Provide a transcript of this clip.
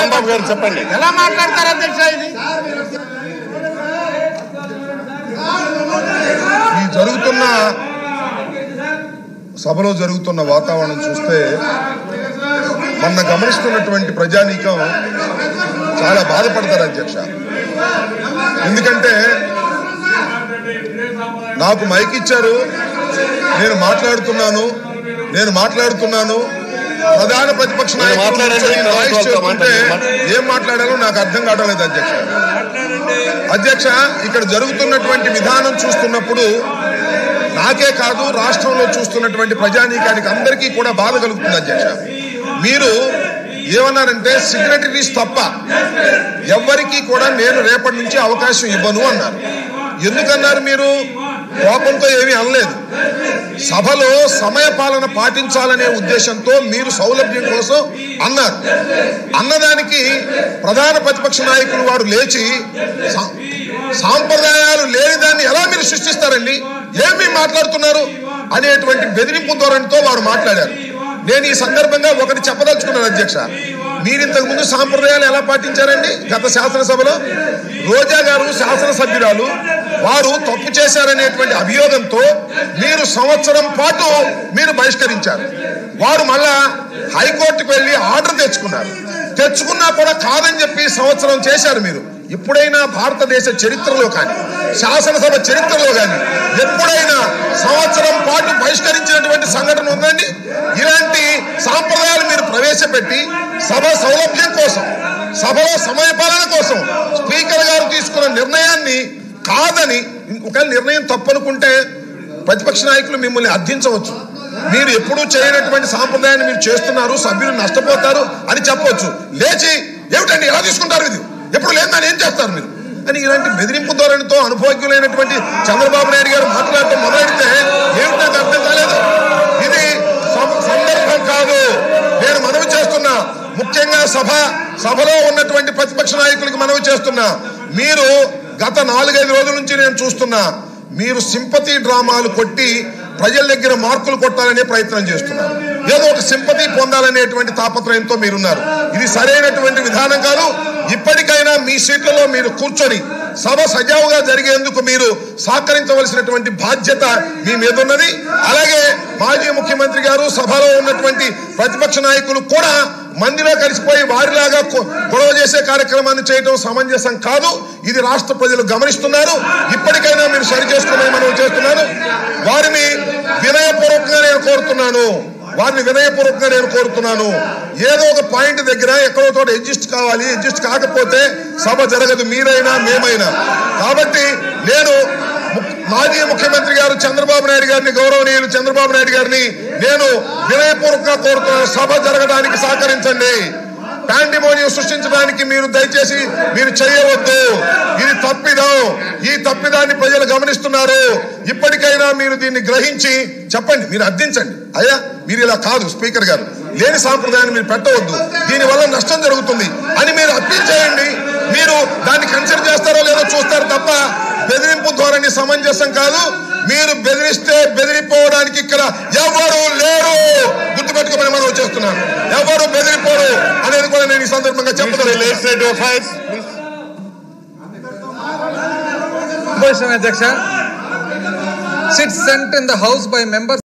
రాంబాబు గారు చెప్పండి ఎలా మాట్లాడతారు అధ్యక్ష ఇది ఈ జరుగుతున్న సభలో జరుగుతున్న వాతావరణం చూస్తే మొన్న గమనిస్తున్నటువంటి ప్రజానీకం చాలా బాధపడతారు అధ్యక్ష ఎందుకంటే నాకు మైక్ ఇచ్చారు నేను మాట్లాడుతున్నాను నేను మాట్లాడుతున్నాను ప్రధాన ప్రతిపక్ష మీరు మాట్లాడండి, నాయకుడు తర్వాత వాయిస్ వాళ్ళతో చేస్తుంటే మాట్లాడండి. ఏం మాట్లాడాలో నాకు అర్థం కావడం లేదు అధ్యక్ష అధ్యక్ష ఇక్కడ జరుగుతున్నటువంటి విధానం చూస్తున్నప్పుడు నాకే కాదు రాష్ట్రంలో చూస్తున్నటువంటి ప్రజానీకానికి అందరికీ కూడా బాధ కలుగుతుంది అధ్యక్ష మీరు ఏమన్నారంటే సిగ్నటరీస్ తప్ప ఎవ్వరికీ కూడా నేను రేపటి నుంచి అవకాశం ఇవ్వను అన్నారు ఎందుకన్నారు మీరు కోపంతో ఏమీ అనలేదు సభలో సమయ పాలన పాటించాలనే ఉద్దేశంతో మీరు సౌలభ్యం కోసం అన్నారు అన్నదానికి ప్రధాన ప్రతిపక్ష నాయకులు వారు లేచి సా- సాంప్రదాయాలు లేని దాన్ని ఎలా మీరు సృష్టిస్తారండి ఏమి మాట్లాడుతున్నారు అనేటువంటి బెదిరింపు ధోరణితో వారు మాట్లాడారు నేను ఈ సందర్భంగా ఒకటి చెప్పదలుచుకున్నాను అధ్యక్ష మీరు ఇంతకు ముందు సాంప్రదాయాలు ఎలా పాటించారండి గత శాసనసభలో రోజా గారు శాసనసభ్యురాలు వారు తప్పు చేశారనేటువంటి అభియోగంతో మీరు సంవత్సరం పాటు మీరు బహిష్కరించారు వారు మళ్ళా హైకోర్టుకు వెళ్ళి ఆర్డర్ తెచ్చుకున్నారు తెచ్చుకున్నా కూడా కాదని చెప్పి సంవత్సరం చేశారు మీరు ఎప్పుడైనా భారతదేశ చరిత్రలో కానీ శాసనసభ చరిత్రలో కానీ ఎప్పుడైనా సంవత్సరం పాటు బహిష్కరించినటువంటి సంఘటన ఉందండి ఇలాంటి సాంప్రదాయాలు మీరు ప్రవేశపెట్టి సభ సౌలభ్యం కోసం సభలో సమయపాలన కోసం స్పీకర్ గారు తీసుకున్న నిర్ణయాన్ని కాదని ఒకవేళ నిర్ణయం తప్పనుకుంటే ప్రతిపక్ష నాయకులు మిమ్మల్ని అర్థించవచ్చు మీరు ఎప్పుడూ చేయనటువంటి సాంప్రదాయాన్ని మీరు చేస్తున్నారు సభ్యులు నష్టపోతారు అని చెప్పవచ్చు లేచి ఏమిటండి ఎలా తీసుకుంటారు ఇది ఎప్పుడు లేదు దాన్ని ఏం చేస్తారు మీరు అని ఇలాంటి బెదిరింపు ధోరణితో అనుభవజ్ఞులైనటువంటి చంద్రబాబు నాయుడు గారు మాట్లాడటం మొదలెడితే ఏమిటి నాకు అర్థం కాలేదు ఇది సం- సందర్భం కాదు నేను మనవి చేస్తున్నా ముఖ్యంగా సభ సభలో ఉన్నటువంటి ప్రతిపక్ష నాయకులకు మనవి చేస్తున్నా మీరు గత నాలుగైదు రోజుల నుంచి నేను చూస్తున్నా మీరు సింపతి డ్రామాలు కొట్టి ప్రజల దగ్గర మార్కులు కొట్టాలనే ప్రయత్నం చేస్తున్నారు ఏదో ఒక సింపతి పొందాలనేటువంటి తాపత్రయంతో మీరున్నారు ఇది సరైనటువంటి విధానం కాదు ఇప్పటికైనా మీ సీట్లలో మీరు కూర్చొని సభ సజావుగా జరిగేందుకు మీరు సహకరించవలసినటువంటి బాధ్యత మీ మీద ఉన్నది అలాగే మాజీ ముఖ్యమంత్రి గారు సభలో ఉన్నటువంటి ప్రతిపక్ష నాయకులు కూడా మందిలో కలిసిపోయి వారిలాగా కొ- గొడవ చేసే కార్యక్రమాన్ని చేయడం సమంజసం కాదు ఇది రాష్ట్ర ప్రజలు గమనిస్తున్నారు ఇప్పటికైనా మీరు సరి చేసుకోమని మనం చేస్తున్నాను వారిని వినయపూర్వకంగా నేను కోరుతున్నాను వారిని వినయపూర్వకంగా నేను కోరుతున్నాను ఏదో ఒక పాయింట్ దగ్గర ఎక్కడో చోట అడ్జస్ట్ కావాలి అడ్జస్ట్ కాకపోతే సభ జరగదు మీరైనా మేమైనా కాబట్టి నేను ము- మాజీ ముఖ్యమంత్రి గారు చంద్రబాబు నాయుడు గారిని గౌరవనీయులు చంద్రబాబు నాయుడు గారిని నేను వినయపూర్వకంగా కోరుతున్నాను సభ జరగడానికి సహకరించండి పాండిమోనియం సృష్టించడానికి మీరు దయచేసి మీరు చేయవద్దు ఇది తప్పిదం ఈ తప్పిదాన్ని ప్రజలు గమనిస్తున్నారు ఇప్పటికైనా మీరు దీన్ని గ్రహించి చెప్పండి మీరు అర్థించండి అయ్యా మీరు ఇలా కాదు స్పీకర్ గారు లేని సాంప్రదాయాన్ని మీరు పెట్టవద్దు దీని వల్ల నష్టం జరుగుతుంది అని మీరు అప్పీల్ చేయండి మీరు దాన్ని కన్సిడర్ చేస్తారో లేదో చూస్తారు తప్ప బెదిరింపు ధోరణి సమంజసం కాదు మీరు బెదిరిస్తే బెదిరిపోవడానికి ఇక్కడ ఎవరు లేరు గుర్తుపెట్టుకోమని మనం చేస్తున్నాను ఎవరు బెదిరిపోరు అనేది కూడా నేను ఈ సందర్భంగా చెప్పదలేదు legislative affairs Opposition Adyaksha. Seats sent in the House by members